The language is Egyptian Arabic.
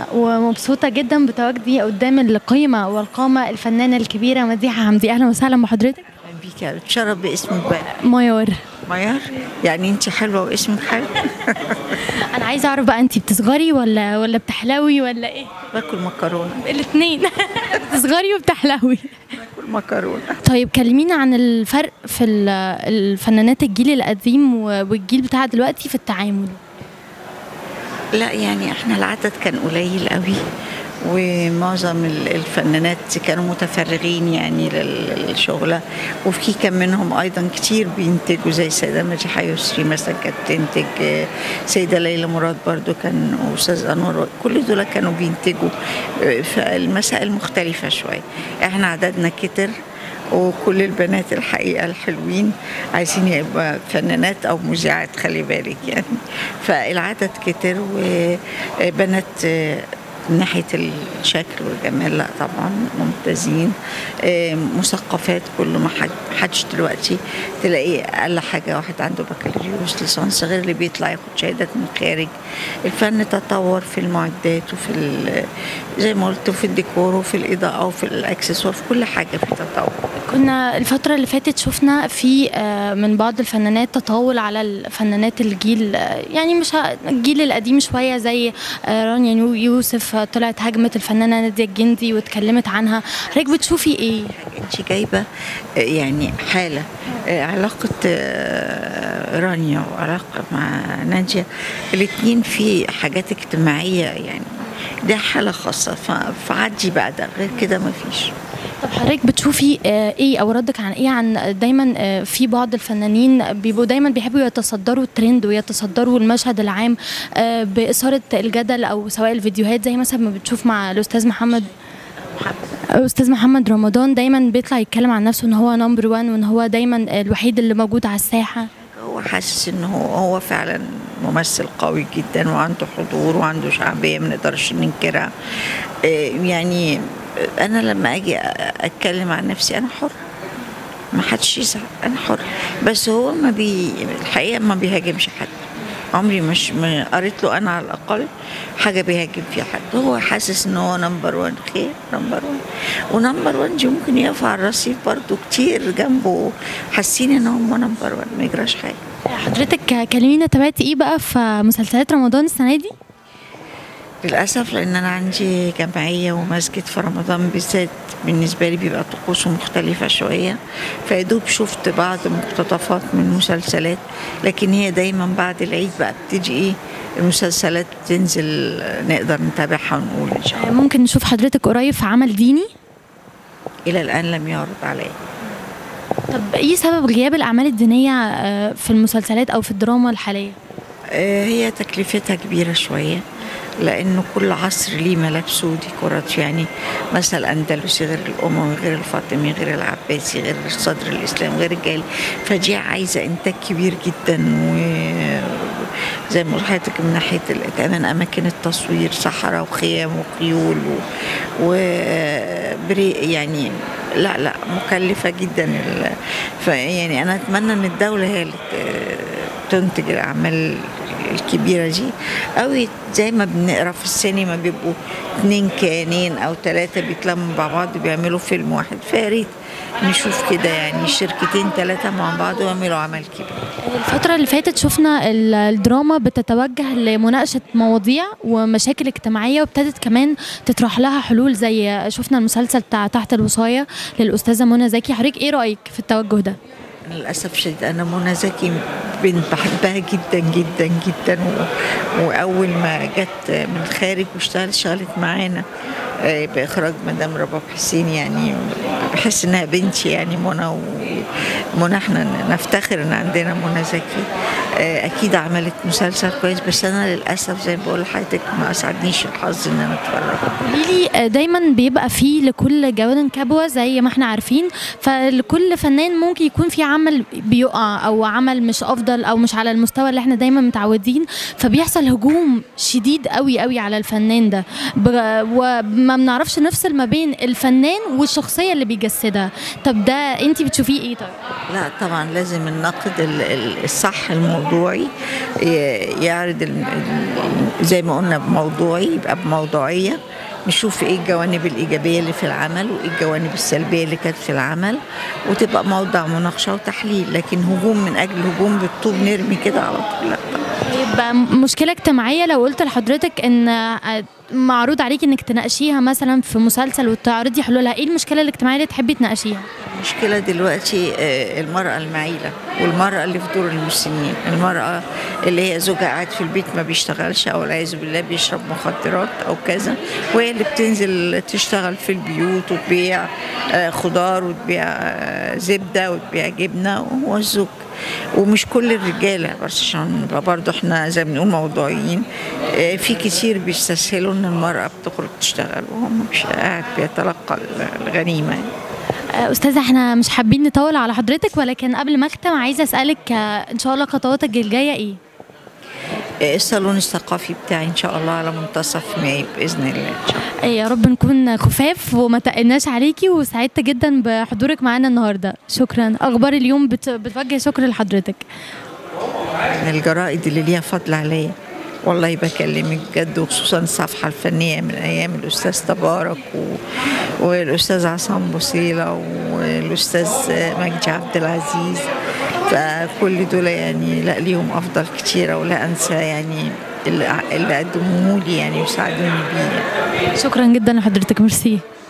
سعيدة ومبسوطة جدا بتواجدي قدام القيمة والقامة الفنانة الكبيرة مديحة حمدي أهلا وسهلا بحضرتك بيك يا اتشرف باسمك بقى ميار ميار يعني انت حلوه واسمك حلو أنا عايزة أعرف بقى أنت بتصغري ولا ولا بتحلوي ولا إيه؟ باكل مكرونه الاتنين بتصغري وبتحلوي باكل مكرونه طيب كلمينا عن الفرق في ال- الفنانات الجيل القديم و- والجيل بتاع دلوقتي في التعامل لا يعني احنا العدد كان قليل قوي ومعظم ال- الفنانات كانوا متفرغين يعني لل- للشغلة وفي كان منهم أيضا كتير بينتجوا زي السيدة مديحة يسري مثلا كانت بتنتج آه، سيدة ليلى مراد برضو كان أستاذ أنور كل دول كانوا بينتجوا آه، فالمسائل مختلفة شوية احنا عددنا كتر وكل البنات الحقيقة الحلوين عايزين يبقى فنانات أو مذيعات خلي بالك يعني فالعدد كتر وبنات آه، من ناحية الشكل والجمال لا طبعا ممتازين آه، مثقفات كل ما حد حدش دلوقتي تلاقيه أقل حاجة واحد عنده بكالوريوس ليسانس غير اللي بيطلع ياخد شهادات من الخارج الفن تطور في المعدات وفي ال- زي ما قلت في الديكور وفي الإضاءة وفي الأكسسوار في كل حاجة في تطور كنا الفترة اللي فاتت شفنا في آه، من بعض الفنانات تطاول على الفنانات الجيل آه، يعني مش ه- الجيل القديم شوية زي آه، رانيا نيو- يوسف آه، طلعت هجمت الفنانة نادية الجندي واتكلمت عنها حضرتك بتشوفي ايه؟ انت جايبه آه، يعني حاله آه، علاقه آه، رانيا وعلاقه مع ناديه الاثنين في حاجات اجتماعيه يعني ده حاله خاصه ف- فعدي بقى ده غير كده مفيش طب حضرتك بتشوفي آه، ايه او ردك عن ايه عن دايما آه، في بعض الفنانين بيبقوا دايما بيحبوا يتصدروا الترند ويتصدروا المشهد العام آه، باثاره الجدل او سواء الفيديوهات زي مثلا ما بتشوف مع الاستاذ محمد استاذ محمد رمضان دايما بيطلع يتكلم عن نفسه ان هو نمبر 1 وان هو دايما الوحيد اللي موجود على الساحه هو حاسس ان هو هو فعلا ممثل قوي جدا وعنده حضور وعنده شعبيه ما نقدرش ننكرها آه، يعني انا لما اجي اتكلم عن نفسي انا حر ما حدش يزعل انا حر بس هو ما بي الحقيقه ما بيهاجمش حد عمري مش ما قريت له انا على الاقل حاجه بيهاجم فيها حد هو حاسس ان هو نمبر 1 خير نمبر 1 ونمبر 1 دي ممكن يقف على الرصيف برضو كتير جنبه حاسين ان هم نمبر 1 ما يجراش حاجه حضرتك كلمينا تابعتي ايه بقى في مسلسلات رمضان السنه دي للأسف لأن أنا عندي جمعية ومسجد في رمضان بالذات بالنسبة لي بيبقى طقوسه مختلفة شوية فيدوب شفت بعض مقتطفات من مسلسلات لكن هي دايما بعد العيد بقى بتيجي إيه المسلسلات تنزل نقدر نتابعها ونقول إن شاء الله ممكن نشوف حضرتك قريب في عمل ديني إلى الآن لم يعرض عليا طب ايه سبب غياب الاعمال الدينيه آه، في المسلسلات او في الدراما الحاليه آه، هي تكلفتها كبيرة شوية لأنه كل عصر ليه ملابسه وديكورات يعني مثلا الأندلسي غير الأموي غير الفاطمي غير العباسي غير الصدر الإسلام غير الجاهلي فدي عايزة إنتاج كبير جدا وزي ما قلت لحضرتك من ناحية ال- كمان أماكن التصوير صحراء وخيام وخيول و... وبري يعني لا لا مكلفة جدا ال... فيعني أنا أتمنى إن الدولة هي اللي ت- تنتج الأعمال الكبيرة دي أو زي ما بنقرا في السينما بيبقوا اتنين كيانين أو ثلاثة بيتلموا مع بعض بيعملوا فيلم واحد فيا ريت نشوف كده يعني شركتين ثلاثة مع بعض ويعملوا عمل كبير الفترة اللي فاتت شفنا ال- الدراما بتتوجه لمناقشة مواضيع ومشاكل اجتماعية وابتدت كمان تطرح لها حلول زي شفنا المسلسل بتاع تحت الوصاية للأستاذة منى زكي حضرتك ايه رأيك في التوجه ده؟ للأسف شديد أنا منى زكي بنت بحبها جدا جدا جدا و... وأول ما جت من الخارج واشتغلت اشتغلت معانا آه، بإخراج مدام رباب حسين يعني بحس إنها بنتي يعني منى ومنى احنا نفتخر إن عندنا منى زكي آه، أكيد عملت مسلسل كويس بس أنا للأسف زي ما بقول لحضرتك ما أسعدنيش الحظ إن أنا أتفرج قوليلي آه، دايما بيبقى فيه لكل جواد كبوة زي ما احنا عارفين فلكل فنان ممكن يكون في عمل بيقع او عمل مش افضل او مش على المستوى اللي احنا دايما متعودين فبيحصل هجوم شديد قوي قوي على الفنان ده ب- وما بنعرفش نفصل ما بين الفنان والشخصية اللي بيجسدها طب ده انت بتشوفيه ايه طيب؟ لا طبعا لازم النقد ال- ال- الصح الموجه موضوعي ي- يعرض ال- ال- زي ما قلنا بموضوعي يبقى بموضوعيه نشوف ايه الجوانب الايجابيه اللي في العمل وايه الجوانب السلبيه اللي كانت في العمل وتبقى موضع مناقشه وتحليل لكن هجوم من اجل هجوم بالطوب نرمي كده على طول لا يبقى مشكله اجتماعيه لو قلت لحضرتك ان آه، معروض عليكي انك تناقشيها مثلا في مسلسل وتعرضي حلولها ايه المشكله الاجتماعيه اللي تحبي تناقشيها المشكلة دلوقتي آه، المرأة المعيلة والمرأة اللي في دور المسنين المرأة اللي هي زوجها قاعد في البيت ما بيشتغلش أو والعياذ بالله بيشرب مخدرات أو كذا وهي اللي بتنزل تشتغل في البيوت وتبيع آه، خضار وتبيع آه، زبدة وتبيع جبنة وهو الزوج ومش كل الرجاله بس عشان نبقى برضه احنا زي ما بنقول موضوعيين آه، في كتير بيستسهلوا ان المراه بتخرج تشتغل وهم مش قاعد بيتلقى الغنيمه يعني. آه، استاذه احنا مش حابين نطول على حضرتك ولكن قبل ما اختم عايزه اسالك آه، ان شاء الله خطواتك الجايه ايه الصالون الثقافي بتاعي ان شاء الله على منتصف ماي باذن الله ان شاء الله آه، يا رب نكون خفاف وما تقلناش عليكي وسعدت جدا بحضورك معانا النهارده شكرا اخبار اليوم بت... بتوجه شكر لحضرتك من الجرائد اللي ليها فضل عليا والله بكلمك بجد وخصوصا الصفحة الفنية من أيام الأستاذ تبارك و... والأستاذ عصام بوصيلة والأستاذ مجدي عبد العزيز فكل دول يعني لا ليهم أفضل كتيرة ولا أنسى يعني اللي اللي قدموه لي يعني وساعدوني بيه يعني. شكرا جدا لحضرتك ميرسي